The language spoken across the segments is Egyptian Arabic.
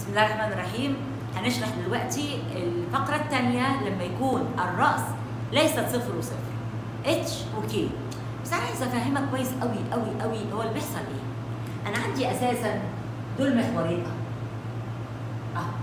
بسم الله الرحمن الرحيم هنشرح دلوقتي الفقرة الثانية لما يكون الرأس ليست صفر وصفر اتش وكي بس انا عايزه افهمك كويس قوي قوي قوي هو اللي بيحصل ايه انا عندي اساسا دول محورين اه اه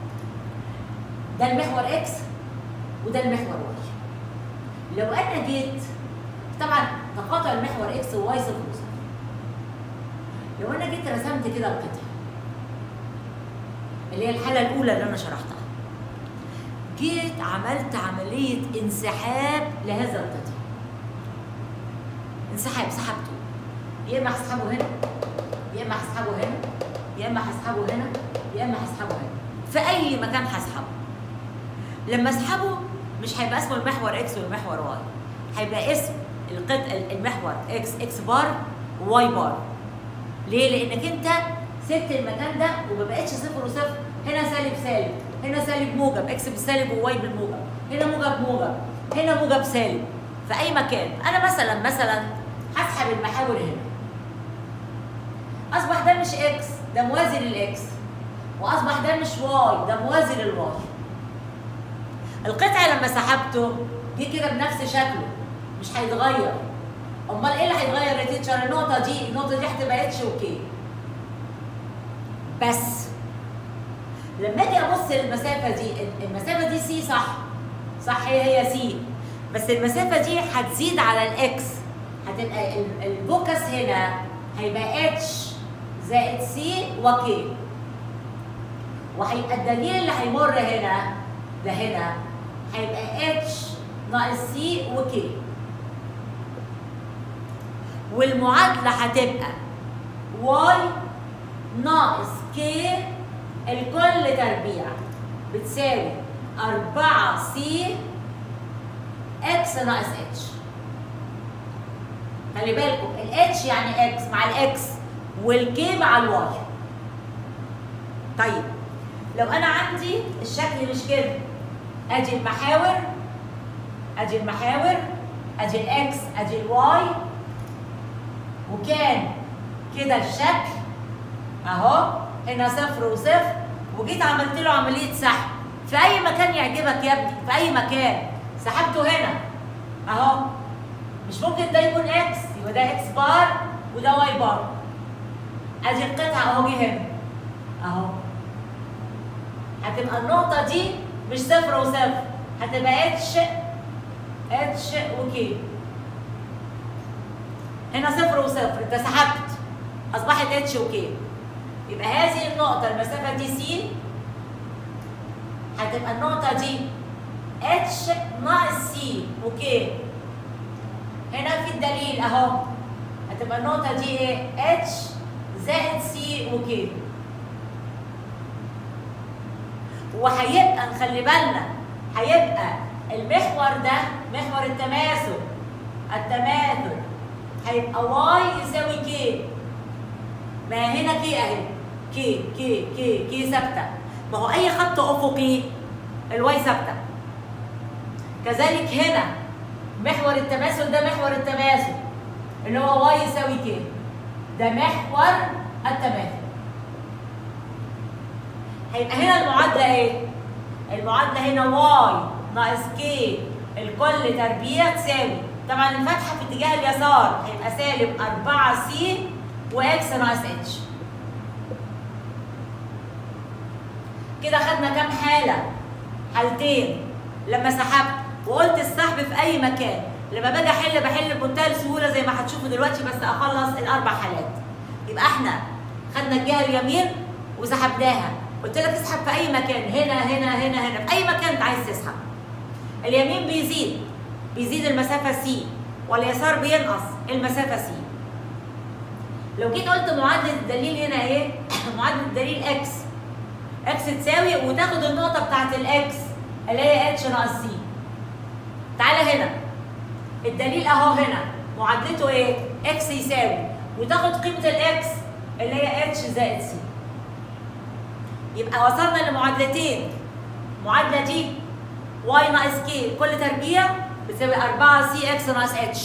ده المحور اكس وده المحور واي لو انا جيت طبعا تقاطع المحور اكس وواي صفر وصفر لو انا جيت رسمت كده القطعه اللي هي الحاله الاولى اللي انا شرحتها جيت عملت عمليه انسحاب لهذا القطع انسحاب سحبته يا اما هسحبه هنا يا اما هسحبه هنا يا اما هسحبه هنا يا اما هسحبه هنا في اي مكان هسحبه لما اسحبه مش هيبقى اسمه المحور اكس والمحور واي هيبقى اسم القطع المحور اكس اكس بار وواي بار ليه لانك انت سبت المكان ده وما بقتش صفر وصفر هنا سالب سالب هنا سالب موجب اكس بالسالب وواي بالموجب هنا موجب موجب هنا موجب سالب في اي مكان انا مثلا مثلا هسحب المحاور هنا اصبح ده مش اكس ده موازي للاكس واصبح ده مش واي ده موازي للواي القطع لما سحبته جه كده بنفس شكله مش هيتغير امال ايه اللي هيتغير يا تيتشر النقطه دي النقطه دي هتبقى اتش وكي بس لما اجي ابص للمسافه دي المسافه دي سي صح صح هي هي سي بس المسافه دي هتزيد على الاكس هتبقى الفوكس هنا هيبقى اتش زائد سي وكي وهيبقى الدليل اللي هيمر هنا ده هنا هيبقى اتش ناقص سي وكي والمعادله هتبقى واي ناقص كي الكل تربيع بتساوي 4 سي اكس ناقص اتش خلي بالكم الاتش يعني اكس مع الاكس والكي مع الواي طيب لو انا عندي الشكل مش كده ادي المحاور ادي المحاور ادي الاكس ادي الواي وكان كده الشكل اهو هنا صفر وصفر وجيت عملت له عمليه سحب في اي مكان يعجبك يا ابني في اي مكان سحبته هنا اهو مش ممكن ده يكون اكس يبقى ده اكس بار وده واي بار ادي القطعه اهو جه هنا اهو هتبقى النقطه دي مش صفر وصفر هتبقى اتش اتش وكي هنا صفر وصفر انت سحبت اصبحت اتش وكي يبقى هذه النقطة المسافة دي سي هتبقى النقطة دي اتش ناقص سي اوكي هنا في الدليل اهو هتبقى النقطة دي ايه؟ اتش زائد سي اوكي وهيبقى نخلي بالنا هيبقى المحور ده محور التماثل التماثل هيبقى واي يساوي كي ما هنا كي اهي كي كي كي كي ثابته ما هو اي خط افقي الواي ثابته كذلك هنا محور التماثل ده محور التماثل اللي هو واي يساوي كي ده محور التماثل هيبقى هنا المعادله ايه المعادله هنا واي ناقص كي الكل تربيع تساوي طبعا الفتحه في اتجاه اليسار هيبقى سالب 4 سي واكس ناقص اتش كده خدنا كام حاله حالتين لما سحبت وقلت السحب في اي مكان لما باجي احل بحل بمنتهى السهوله زي ما هتشوفوا دلوقتي بس اخلص الاربع حالات يبقى احنا خدنا الجهه اليمين وسحبناها قلت لك اسحب في اي مكان هنا هنا هنا هنا في اي مكان انت عايز تسحب اليمين بيزيد بيزيد المسافه سي واليسار بينقص المسافه سي لو جيت قلت معادله الدليل هنا ايه؟ معادله الدليل اكس اكس تساوي وتاخد النقطه بتاعت الاكس اللي هي اتش ناقص سي تعالى هنا الدليل اهو هنا معادلته ايه؟ اكس يساوي وتاخد قيمه الاكس اللي هي اتش زائد سي يبقى وصلنا لمعادلتين المعادله دي واي ناقص كي كل تربيع بتساوي 4 سي اكس ناقص اتش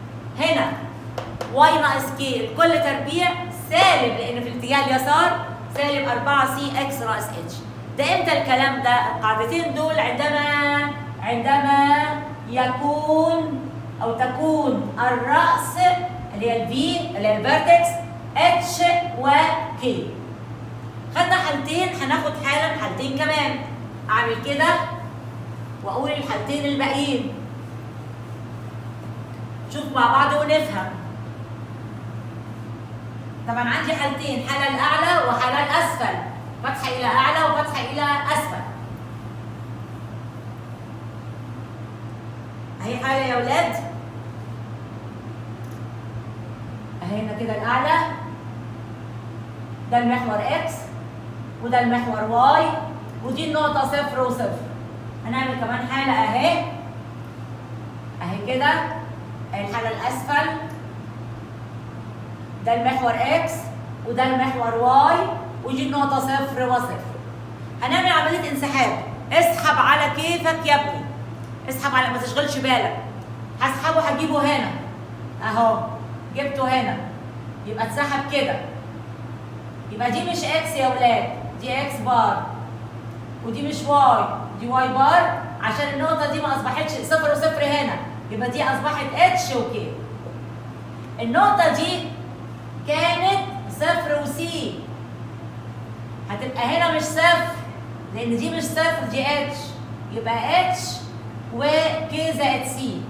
هنا واي ناقص كي الكل تربيع سالب لان في الاتجاه اليسار سالب 4 سي اكس ناقص اتش ده امتى الكلام ده القاعدتين دول عندما عندما يكون او تكون الراس اللي هي الفي اللي هي الفيرتكس اتش وكي خدنا حالتين هناخد حالا حالتين كمان اعمل كده واقول الحالتين الباقيين شوف مع بعض ونفهم طبعا عندي حالتين حالة الأعلى وحالة الأسفل فتحة إلى أعلى وفتحة إلى أسفل أهي حالة يا ولاد أهي هنا كده الأعلى ده المحور إكس وده المحور واي ودي النقطة صفر وصفر هنعمل كمان حالة أهي أهي كده أهي الحالة الأسفل ده المحور اكس وده المحور واي ودي النقطة صفر وصفر. هنعمل عملية انسحاب، اسحب على كيفك يا ابني. اسحب على ما تشغلش بالك. هسحبه هجيبه هنا. اهو جبته هنا. يبقى اتسحب كده. يبقى دي مش اكس يا ولاد، دي اكس بار. ودي مش واي، دي واي بار عشان النقطة دي ما اصبحتش صفر وصفر هنا. يبقى دي اصبحت اتش وكي. النقطة دي كانت صفر وسي هتبقى هنا مش صفر لان دي مش صفر دي اتش يبقى اتش وكي زائد سي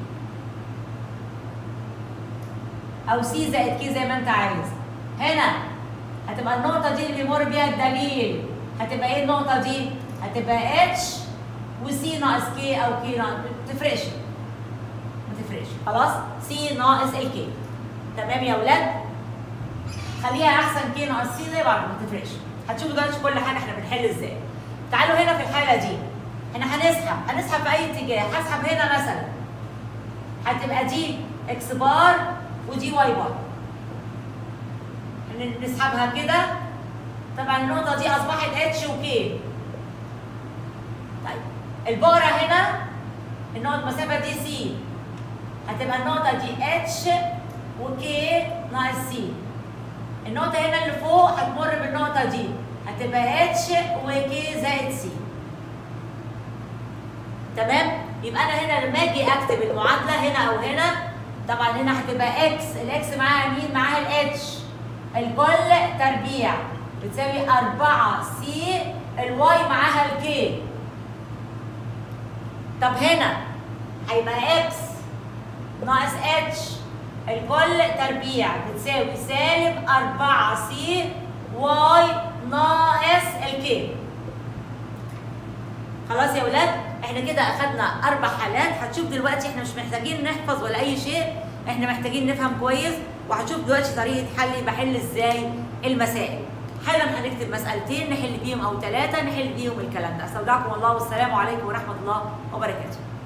او سي زائد كي زي ما انت عايز هنا هتبقى النقطه دي اللي بيمر بيها الدليل هتبقى ايه النقطه دي هتبقى اتش وسي ناقص كي او كي ناقص ما تفرقش ما تفرقش خلاص سي ناقص الكي تمام يا ولاد خليها احسن كي ناقص سي زي بعض ما تفرقش هتشوفوا دلوقتي كل حاجه احنا بنحل ازاي تعالوا هنا في الحاله دي احنا هنسحب هنسحب في اي اتجاه هسحب هنا مثلا هتبقى دي اكس بار ودي واي بار نسحبها كده طبعا النقطه دي اصبحت اتش وكي طيب البقره هنا النقطه المسافه دي سي هتبقى النقطه دي اتش وكي ناقص سي النقطة هنا اللي فوق هتمر بالنقطة دي هتبقى اتش وكي زائد سي تمام؟ يبقى أنا هنا لما أجي أكتب المعادلة هنا أو هنا طبعا هنا هتبقى اكس الاكس معاها مين؟ معاها الاتش الكل تربيع بتساوي 4 سي الواي معاها الكي طب هنا هيبقى اكس ناقص اتش الكل تربيع بتساوي سالب 4 سي واي ناقص الكي خلاص يا ولاد احنا كده اخدنا اربع حالات هتشوف دلوقتي احنا مش محتاجين نحفظ ولا اي شيء احنا محتاجين نفهم كويس وهتشوف دلوقتي طريقه حل بحل ازاي المسائل حالا هنكتب مسألتين نحل بيهم او ثلاثه نحل بيهم الكلام ده استودعكم الله والسلام عليكم ورحمه الله وبركاته